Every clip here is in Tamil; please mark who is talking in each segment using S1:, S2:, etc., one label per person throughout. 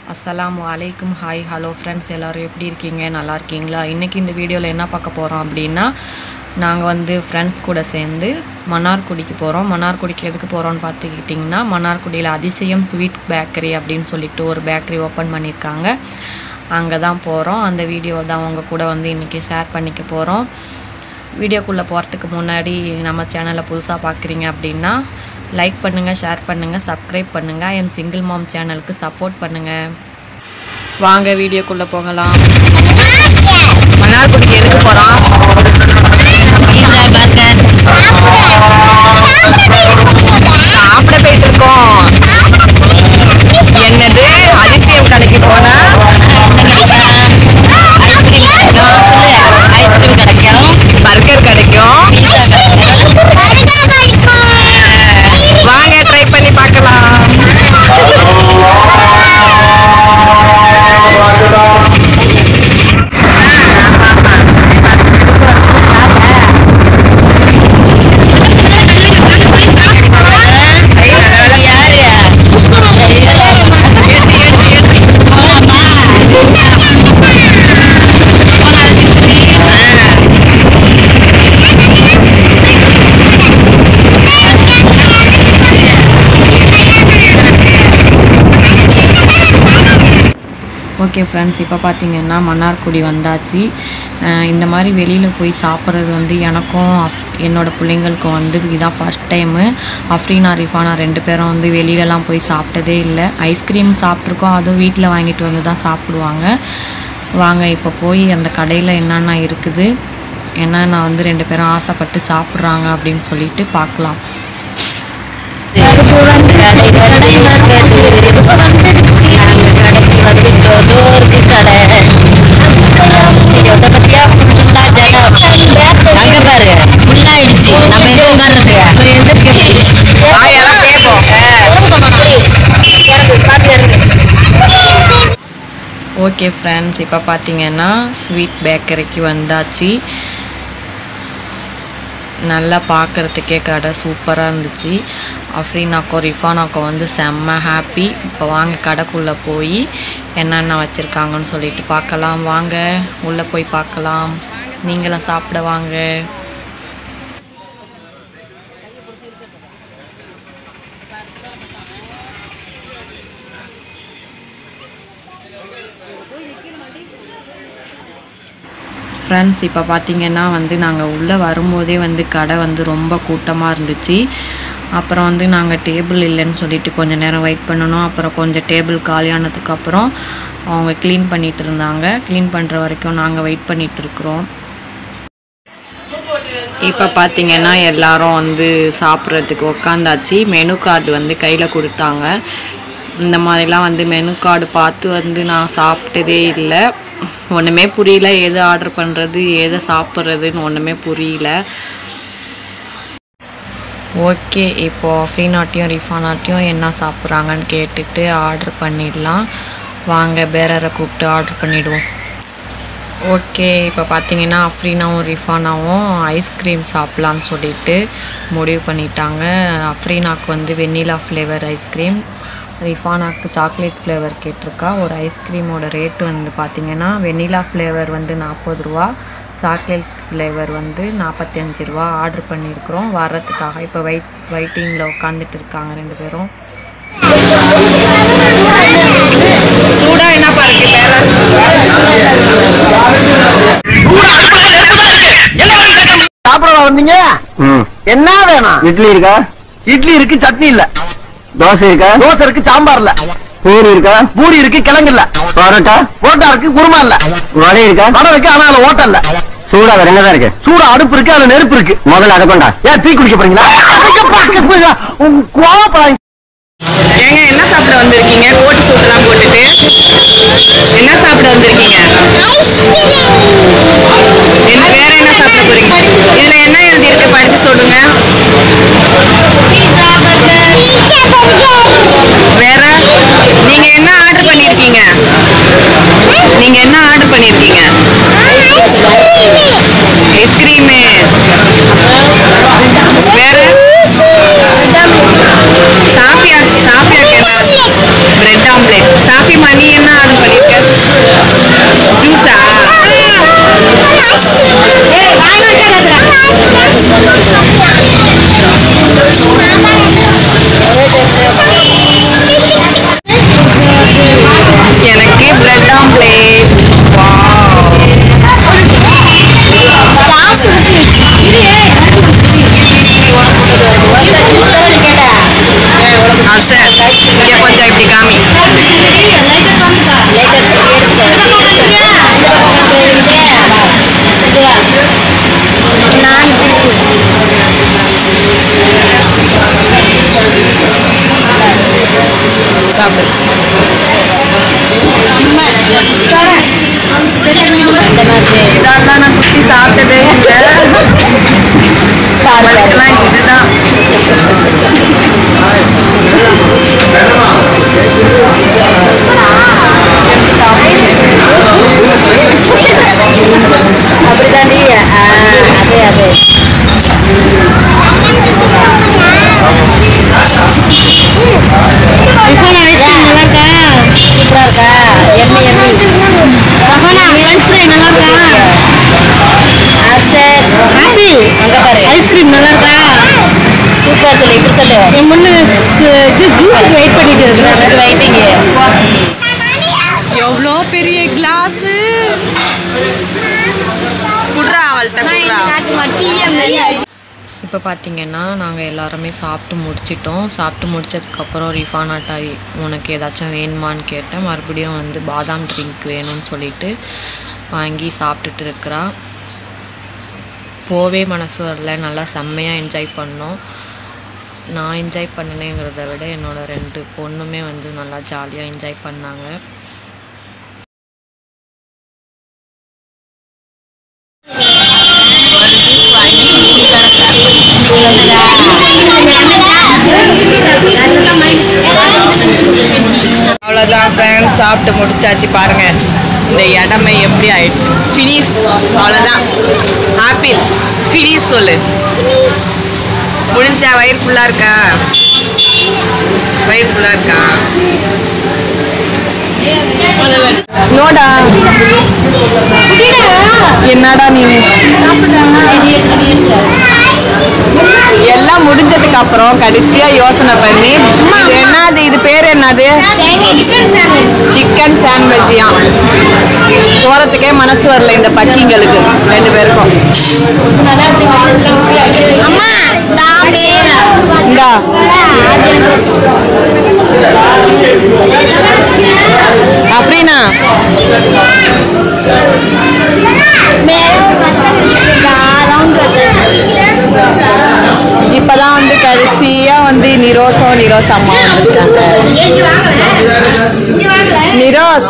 S1: அஸ்ஸலாமு அலைக்கும் ஹாய் ஹலோ ஃப்ரெண்ட்ஸ் எல்லோரும் எப்படி இருக்கீங்க நல்லா இருக்கீங்களா இன்றைக்கி இந்த வீடியோவில் என்ன பார்க்க போகிறோம் அப்படின்னா நாங்கள் வந்து ஃப்ரெண்ட்ஸ் கூட சேர்ந்து மன்னார்குடிக்கு போகிறோம் மன்னார்குடிக்கு எதுக்கு போகிறோம்னு பார்த்துக்கிட்டிங்கன்னா மன்னார்குடியில் அதிசயம் ஸ்வீட் பேக்கரி அப்படின்னு சொல்லிட்டு ஒரு பேக்கரி ஓப்பன் பண்ணியிருக்காங்க அங்கே தான் போகிறோம் அந்த வீடியோ தான் உங்கள் கூட வந்து இன்றைக்கி ஷேர் பண்ணிக்க போகிறோம் வீடியோக்குள்ளே போகிறதுக்கு முன்னாடி நம்ம சேனலை புதுசாக பார்க்குறீங்க அப்படின்னா லைக் பண்ணுங்கள் ஷேர் பண்ணுங்கள் சப்ஸ்கிரைப் பண்ணுங்கள் என் சிங்கிள் மாம் சேனலுக்கு சப்போர்ட் பண்ணுங்கள் வாங்க வீடியோக்குள்ளே போகலாம் மன்னார்குடிக்கு எதுக்கு போகிறோம் சாப்பிட போயிட்டு இருக்கோம் என்னது அதிசயம் கடைக்கு போனா ஐஸ்கிரீம் கிடைக்கும் பர்கர் கிடைக்கும் வாங்க ட்ரை பண்ணி பார்க்கலாம் ஓகே ஃப்ரெண்ட்ஸ் இப்போ பார்த்தீங்கன்னா மன்னார்குடி வந்தாச்சு அஹ் இந்த மாதிரி வெளியில் போய் சாப்பிட்றது வந்து எனக்கும் அப்- என்னோட பிள்ளைங்களுக்கும் வந்து இதான் ஃபஸ்ட் டைமு அஃப்ரீனா ரிஃபானா ரெண்டு பேரும் வந்து வெளியிலலாம் போய் சாப்பிட்டதே இல்லை ஐஸ்கிரீம் சாப்பிட்ருக்கோம் அதுவும் வீட்டில் வாங்கிட்டு வந்து தான் சாப்பிடுவாங்க வாங்க இப்போ போய் அந்த கடையில் என்னென்ன இருக்குது என்னென்ன வந்து ரெண்டு பேரும் ஆசைப்பட்டு சாப்பிட்றாங்க அப்படின்னு சொல்லிட்டு பார்க்கலாம் ஓகே ஃப்ரெண்ட்ஸ் இப்போ பார்த்தீங்கன்னா ஸ்வீட் பேக்கரிக்கு வந்தாச்சு நல்லா பார்க்குறதுக்கே கடை சூப்பராக இருந்துச்சு அஃப்ரீனாக்கோ ரிஃபானாக்கோ வந்து செம்ம ஹாப்பி இப்போ வாங்க கடைக்குள்ளே போய் என்னென்ன வச்சுருக்காங்கன்னு சொல்லிட்டு பார்க்கலாம் வாங்க உள்ளே போய் பார்க்கலாம் நீங்களும் சாப்பிட வாங்க ஃப்ரெண்ட்ஸ் இப்போ பார்த்தீங்கன்னா வந்து நாங்கள் உள்ளே வரும்போதே வந்து கடை வந்து ரொம்ப கூட்டமாக இருந்துச்சு அப்புறம் வந்து நாங்கள் டேபிள் இல்லைன்னு சொல்லிட்டு கொஞ்சம் நேரம் வெயிட் பண்ணணும் அப்புறம் கொஞ்சம் டேபிள் காலியானதுக்கு அப்புறம் அவங்க க்ளீன் பண்ணிட்டு இருந்தாங்க க்ளீன் பண்ணுற வரைக்கும் நாங்கள் வெயிட் பண்ணிட்டு இருக்கிறோம் இப்போ பார்த்தீங்கன்னா எல்லாரும் வந்து சாப்பிட்றதுக்கு உட்காந்தாச்சு மெனு கார்டு வந்து கையில் கொடுத்தாங்க இந்த மாதிரிலாம் வந்து மெனு கார்டு பார்த்து வந்து நான் சாப்பிட்டதே இல்லை ஒன்றுமே புரியல எது ஆர்டர் பண்ணுறது எதை சாப்பிட்றதுன்னு ஒன்றுமே புரியல ஓகே இப்போது ஃப்ரீனாட்டையும் ரிஃபானாட்டையும் என்ன சாப்பிட்றாங்கன்னு கேட்டுட்டு ஆர்டர் பண்ணிடலாம் வாங்க பேரரை கூப்பிட்டு ஆர்டர் பண்ணிவிடுவோம் ஓகே இப்போ பார்த்தீங்கன்னா அஃப்ரீனாவும் ரிஃபானாவும் ஐஸ்கிரீம் சாப்பிட்லான்னு சொல்லிட்டு முடிவு பண்ணிட்டாங்க அஃப்ரீனாக்கு வந்து வெண்ணிலா ஃப்ளேவர் ஐஸ்கிரீம் ரிஃபானாக்கு சாக்லேட் ஃப்ளேவர் கேட்டிருக்கா ஒரு ஐஸ்கிரீமோட ரேட்டு வந்து பார்த்தீங்கன்னா வெண்ணிலா ஃப்ளேவர் வந்து நாற்பது ரூபா சாக்லேட் ஃப்ளேவர் வந்து நாற்பத்தி அஞ்சு ரூபா ஆர்டர் பண்ணியிருக்கிறோம் வர்றதுக்காக இப்போ வெயிட் வெயிட்டிங்கில் உட்காந்துட்டு இருக்காங்க ரெண்டு பேரும் சூடாக என்ன பாருக்கு பேர
S2: சாப்பிட வந்தீங்க என்ன வேணும்
S3: இட்லி இருக்கா
S2: இட்லி இருக்கு சட்னி இல்ல
S3: தோசை இருக்கா
S2: தோசை இருக்கு சாம்பார் இல்ல
S3: பூரி இருக்கா
S2: பூரி இருக்கு கிழங்கு இல்ல
S3: பரோட்டா
S2: புரோட்டா இருக்கு குருமா இல்ல
S3: வடை இருக்கா
S2: வடை இருக்கு ஆனா அதுல ஓட்டல் இல்ல
S3: சூடா வேற என்னதான் இருக்கு
S2: சூட அடுப்பு இருக்கு அதுல நெருப்பு இருக்கு
S3: முதல்ல அதை கொண்டா
S2: ஏன் டீ குடிக்க போறீங்களா அதுக்கு பக்கத்து போய் உங்க கோவப்படாதீங்க
S1: ஏங்க என்ன சாப்பிட வந்திருக்கீங்க கோட் சூட்லாம் போட்டுட்டு என்ன சாப்பிட வந்திருக்கீங்க என்ன வேற என்ன சாப்பிட போறீங்க இதுல என்ன எழுதி இருக்கு படிச்சு சொல்லுங்க வேற நீங்க என்ன ஆர்டர் பண்ணிருக்கீங்க நீங்க என்ன ஆர்டர் பண்ணிருக்கீங்க ஐஸ்கிரீமு வேற சாப்பியா சாப்பியாக்கு என்ன பிரெட் ஆம்லெட் சாப்பி மணி என்ன இதெல்லாம் நான் குட்டி சாப்பிட்டதே இல்லை பாருங்கலாம் இதுதான்
S4: அப்படிதாண்டி அதே அதே சூப்பரா இருக்கா எம்மி எம்மி ஹர்ஷத் அங்க பாரு
S2: ஐஸ்கிரீம் நல்லா இருக்கா
S4: சூப்பரா சொல்லு இப்படி சொல்லு
S2: என் முன்ன ஜூஸுக்கு வெயிட் பண்ணிட்டு
S4: அதுக்கு வெயிட்டிங்
S1: எவ்வளோ பெரிய கிளாஸு குட்ரா அவள்கிட்ட குட்ரா இப்போ பார்த்தீங்கன்னா நாங்கள் எல்லாருமே சாப்பிட்டு முடிச்சிட்டோம் சாப்பிட்டு முடிச்சதுக்கப்புறம் ரிஃபான் ஆட்டாய் உனக்கு ஏதாச்சும் வேணுமான்னு கேட்டேன் மறுபடியும் வந்து பாதாம் ட்ரிங்க் வேணும்னு சொல்லிட்டு வாங்கி சாப்பிட்டுட்டு இருக்கிறா போவே மனசு வரல நல்லா செம்மையாக என்ஜாய் பண்ணோம் நான் என்ஜாய் பண்ணினேங்கிறத விட என்னோட ரெண்டு பொண்ணுமே வந்து நல்லா ஜாலியாக என்ஜாய் பண்ணாங்க அவ்வளோதான் ஃப்ரெண்ட்ஸ் சாப்பிட்டு முடிச்சாச்சு பாருங்க இந்த இடமே எப்படி ஆயிடுச்சு ஃபினிஷ் அவ்வளோதான் ஆப்பிள் ஃபினிஷ் சொல்லு முடிஞ்சா வயிறு ஃபுல்லாக இருக்கா வயிறு ஃபுல்லாக இருக்கா நோடா என்னடா நீ எல்லாம் முடிஞ்சதுக்கு அப்புறம் கடைசியா யோசனை பண்ணி இது என்னது இது பேர் என்னது சிக்கன் சாண்ட்விச்சியா போறதுக்கே மனசு வரல இந்த பக்கிங்களுக்கு ரெண்டு பேருக்கும் இந்தா அப்ரீனா இப்பதான் வந்து கடைசியா வந்து நிரோசோ நிரோஸ் அம்மா வந்திருக்காங்க நிரோஸ்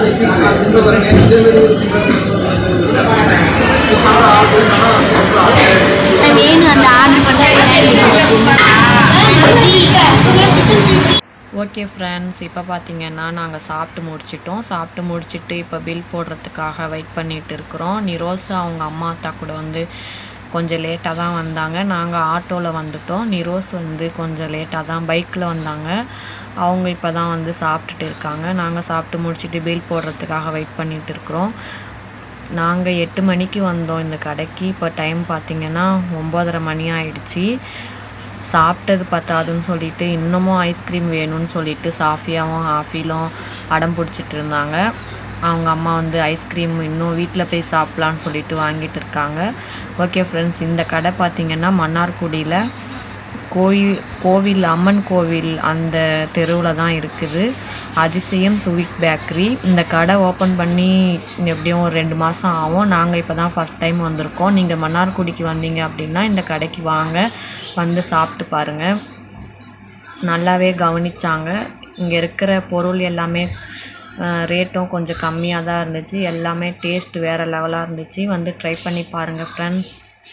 S1: ஓகே ஃப்ரெண்ட்ஸ் இப்போ பார்த்தீங்கன்னா நாங்கள் சாப்பிட்டு முடிச்சிட்டோம் சாப்பிட்டு முடிச்சிட்டு இப்போ பில் போடுறதுக்காக வெயிட் பண்ணிட்டு இருக்கிறோம் நிரோஸ் அவங்க அம்மா அத்தா கூட வந்து கொஞ்சம் லேட்டாக தான் வந்தாங்க நாங்கள் ஆட்டோவில் வந்துட்டோம் நிரோஸ் வந்து கொஞ்சம் லேட்டாக தான் பைக்கில் வந்தாங்க அவங்க இப்போ தான் வந்து சாப்பிட்டுட்டு இருக்காங்க நாங்கள் சாப்பிட்டு முடிச்சிட்டு பில் போடுறதுக்காக வெயிட் பண்ணிட்டு இருக்கிறோம் நாங்கள் எட்டு மணிக்கு வந்தோம் இந்த கடைக்கு இப்போ டைம் பார்த்தீங்கன்னா ஒம்போதரை மணி ஆயிடுச்சு சாப்பிட்டது பத்தாதுன்னு சொல்லிட்டு இன்னமும் ஐஸ்கிரீம் வேணும்னு சொல்லிட்டு சாஃபியாவும் ஹாஃபிலும் அடம் பிடிச்சிட்டு இருந்தாங்க அவங்க அம்மா வந்து ஐஸ்கிரீம் இன்னும் வீட்டில் போய் சாப்பிட்லான்னு சொல்லிட்டு வாங்கிட்டு இருக்காங்க ஓகே ஃப்ரெண்ட்ஸ் இந்த கடை பார்த்திங்கன்னா மன்னார்குடியில் கோயில் கோவில் அம்மன் கோவில் அந்த தெருவில் தான் இருக்குது அதிசயம் சுவிக் பேக்கரி இந்த கடை ஓப்பன் பண்ணி எப்படியும் ஒரு ரெண்டு மாதம் ஆகும் நாங்கள் இப்போ தான் ஃபஸ்ட் டைம் வந்திருக்கோம் நீங்கள் மன்னார்குடிக்கு வந்தீங்க அப்படின்னா இந்த கடைக்கு வாங்க வந்து சாப்பிட்டு பாருங்கள் நல்லாவே கவனிச்சாங்க இங்கே இருக்கிற பொருள் எல்லாமே ரேட்டும் கொஞ்சம் கம்மியாக தான் இருந்துச்சு எல்லாமே டேஸ்ட் வேறு லெவலாக இருந்துச்சு வந்து ட்ரை பண்ணி பாருங்கள் ஃப்ரெண்ட்ஸ்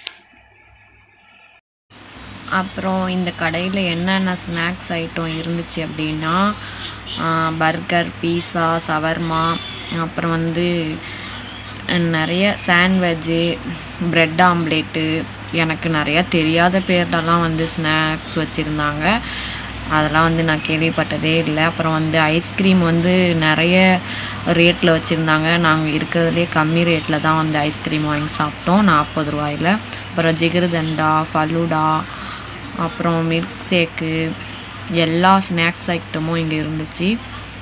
S1: அப்புறம் இந்த கடையில் என்னென்ன ஸ்நாக்ஸ் ஐட்டம் இருந்துச்சு அப்படின்னா பர்கர் பீஸா சவர்மா அப்புறம் வந்து நிறைய சாண்ட்வெஜ்ஜு ப்ரெட் ஆம்லேட்டு எனக்கு நிறையா தெரியாத பேர்லலாம் வந்து ஸ்நாக்ஸ் வச்சுருந்தாங்க அதெல்லாம் வந்து நான் கேள்விப்பட்டதே இல்லை அப்புறம் வந்து ஐஸ்கிரீம் வந்து நிறைய ரேட்டில் வச்சுருந்தாங்க நாங்கள் இருக்கிறதுலே கம்மி ரேட்டில் தான் வந்து ஐஸ்கிரீம் வாங்கி சாப்பிட்டோம் நாற்பது ரூபாயில் அப்புறம் ஜிகிருதண்டா ஃபலூடா அப்புறம் மில்க் ஷேக்கு எல்லா ஸ்நாக்ஸ் ஐட்டமும் இங்கே இருந்துச்சு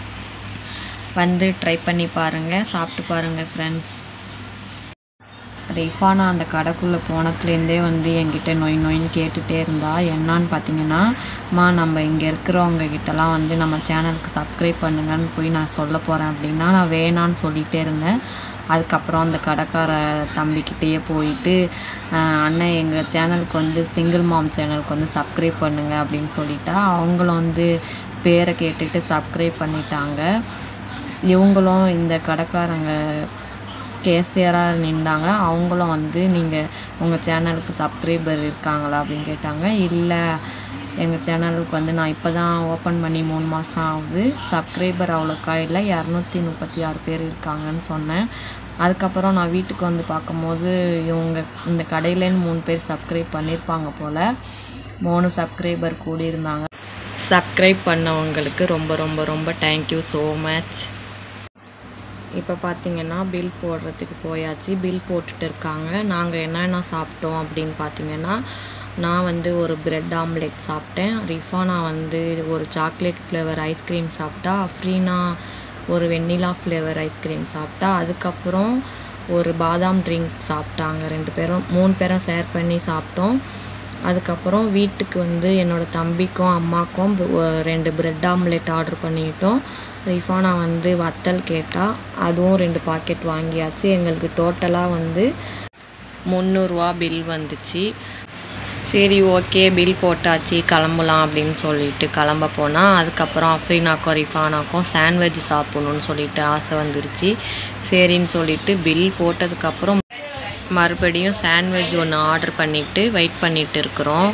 S1: வந்து ட்ரை பண்ணி பாருங்கள் சாப்பிட்டு பாருங்கள் ஃப்ரெண்ட்ஸ் ரிஃபானா அந்த கடைக்குள்ளே போனதுலேருந்தே வந்து என்கிட்ட நொய் நொயின்னு கேட்டுகிட்டே இருந்தா என்னான்னு பார்த்தீங்கன்னா அம்மா நம்ம இங்கே இருக்கிறவங்க கிட்டலாம் வந்து நம்ம சேனலுக்கு சப்ஸ்கிரைப் பண்ணுங்கன்னு போய் நான் சொல்ல போகிறேன் அப்படின்னா நான் வேணான்னு சொல்லிகிட்டே இருந்தேன் அதுக்கப்புறம் அந்த கடைக்கார தம்பிக்கிட்டேயே போயிட்டு "ஆஹ், அண்ணன் எங்கள் சேனலுக்கு வந்து சிங்கிள் மாம் சேனலுக்கு வந்து சப்ஸ்கிரைப் பண்ணுங்க அப்படின்னு சொல்லிட்டா அவங்களும் வந்து பேரை கேட்டுட்டு சப்ஸ்கிரைப் பண்ணிட்டாங்க இவங்களும் இந்த கடைக்காரங்க கேசியராக நின்றாங்க அவங்களும் வந்து நீங்கள் உங்கள் சேனலுக்கு சப்ஸ்கிரைபர் இருக்காங்களா அப்படின்னு கேட்டாங்க இல்லை எங்கள் சேனலுக்கு வந்து நான் இப்போ தான் ஓப்பன் பண்ணி மூணு மாதம் ஆகுது சப்ஸ்கிரைபர் அவ்வளோக்கா இல்லை இரநூத்தி முப்பத்தி ஆறு பேர் இருக்காங்கன்னு சொன்னேன் அதுக்கப்புறம் நான் வீட்டுக்கு வந்து பார்க்கும்போது இவங்க இந்த கடையிலேன்னு மூணு பேர் சப்ஸ்கிரைப் பண்ணியிருப்பாங்க போல் மூணு சப்ஸ்கிரைபர் கூடியிருந்தாங்க சப்ஸ்கிரைப் பண்ணவங்களுக்கு ரொம்ப ரொம்ப ரொம்ப தேங்க்யூ ஸோ மச் இப்போ பார்த்தீங்கன்னா பில் போடுறதுக்கு போயாச்சு பில் போட்டுட்டு இருக்காங்க நாங்கள் என்னென்ன சாப்பிட்டோம் அப்படின்னு பார்த்தீங்கன்னா நான் வந்து ஒரு பிரெட் ஆம்லெட் சாப்பிட்டேன் ரிஃபானா வந்து ஒரு சாக்லேட் ஃப்ளேவர் ஐஸ்கிரீம் சாப்பிட்டா அஃப்ரீனா ஒரு வெண்ணிலா ஃப்ளேவர் ஐஸ்கிரீம் சாப்பிட்டா அதுக்கப்புறம் ஒரு பாதாம் ட்ரிங்க் சாப்பிட்டாங்க ரெண்டு பேரும் மூணு பேரும் ஷேர் பண்ணி சாப்பிட்டோம் அதுக்கப்புறம் வீட்டுக்கு வந்து என்னோடய தம்பிக்கும் அம்மாக்கும் பு- ஒ- ரெண்டு பிரெட் ஆம்லெட் ஆர்டர் பண்ணிக்கிட்டோம் ரிஃபானா வந்து வத்தல் கேட்டா அதுவும் ரெண்டு பாக்கெட் வாங்கியாச்சு எங்களுக்கு டோட்டலாக வந்து முந்நூறுரூவா பில் வந்துச்சு சரி ஓகே பில் போட்டாச்சு கிளம்பலாம் அப்படின்னு சொல்லிட்டு கிளம்ப போனால் அதுக்கப்புறம் அஃப்ரீனாக்கும் ரிஃபானாக்கும் சாண்ட்விச் சாப்பிட்ணுன்னு சொல்லிட்டு ஆசை வந்துருச்சு சரின்னு சொல்லிட்டு பில் போட்டதுக்கப்புறம் மறுபடியும் சாண்ட்விச் ஒன்று ஆர்டர் பண்ணிவிட்டு வெயிட் பண்ணிட்டு இருக்கிறோம்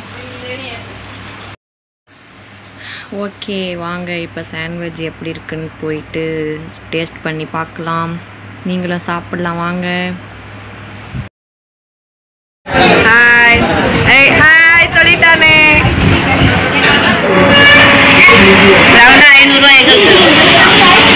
S1: ஓகே வாங்க இப்போ சாண்ட்விச் எப்படி இருக்குன்னு போயிட்டு டேஸ்ட் பண்ணி பார்க்கலாம் நீங்களும் சாப்பிடலாம் வாங்க ஹாய் ஏய் ஹாய் சொல்லிட்டானே
S4: ரவுண்டா ஐநூறுரூவா எங்களுக்கு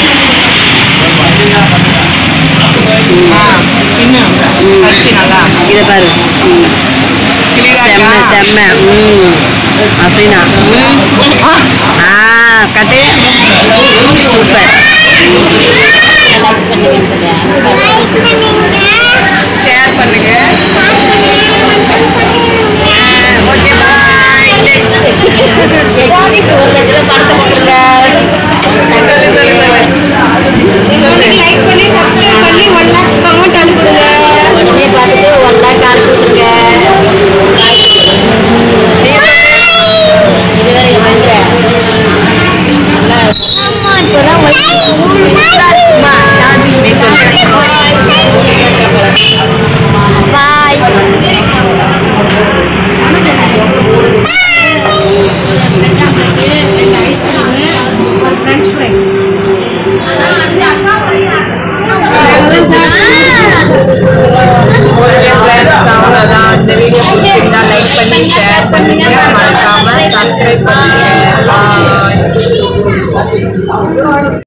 S4: இதை பாரு செம்ம செம்ம ம் அப்படின்னா ம் ஆ கட்டு சூப்பர்
S1: ஷேர் பண்ணுங்க ஓகே பாய்
S4: ஒரு லட்ச ரூபா பணத்தை போட்டுருங்க
S1: சொல்லு சொல்லு சொல்லு
S4: லைக் பண்ணி சப்ஸ்கிரைப் பண்ணி ஒன் லேக் கமெண்ட் அனுப்புங்க உடனே பார்த்துட்டு ஒன் லேக் அனுப்பிவிட்டுருங்க இதுவரை என் மந்திர இப்போதான்